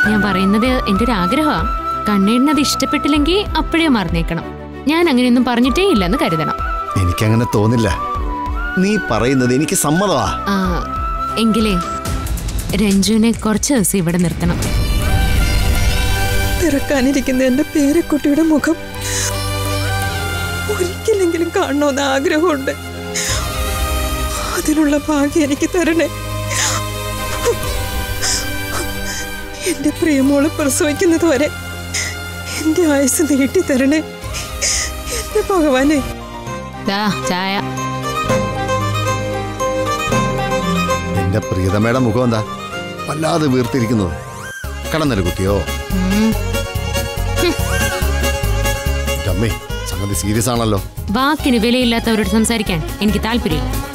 ഞാൻ പറയുന്നത് എന്റെ ഒരു ആഗ്രഹമാണ് കണ്ണേടിന് അത് ഇഷ്ടപ്പെട്ടില്ലെങ്കിൽ അപ്പോഴേ മറന്നേക്കണം ഞാൻ അങ്ങനെയൊന്നും പറഞ്ഞിട്ടേ ഇല്ലെന്ന് കരുതണം എനിക്കങ്ങനെ തോന്നില്ല നീ പറയുന്നത് എനിക്ക് സമ്മതമാ ആ, എങ്കിലേ രഞ്ജുവിനെ കുറച്ച് ദിവസം ഇവിടെ നിർത്തണം പിറക്കാനിരിക്കുന്ന എന്റെ പേരക്കുട്ടിയുടെ മുഖം ഒരിക്കലെങ്കിലും കാണണമെന്ന് ആഗ്രഹമുണ്ട് അതിനുള്ള ഭാഗ്യം എനിക്ക് തരണേ എന്റെ പ്രിയമോള് പ്രസവിക്കുന്നത് വരെ എന്റെ ആയുസ് നീട്ടി തരണേ എന്റെ ഭഗവാനെ ദാ ചായ എന്റെ പ്രിയതമയുടെ മുഖം എന്താ വല്ലാതെ വീർത്തിരിക്കുന്നത് കടന്നൊരു കുത്തിയോ ഉം. എൻ്റെ അമ്മേ സംഗതി സീരിയസ് ആണല്ലോ വാക്കിന് വിലയില്ലാത്തവരോട് സംസാരിക്കാൻ എനിക്ക് താല്പര്യമില്ല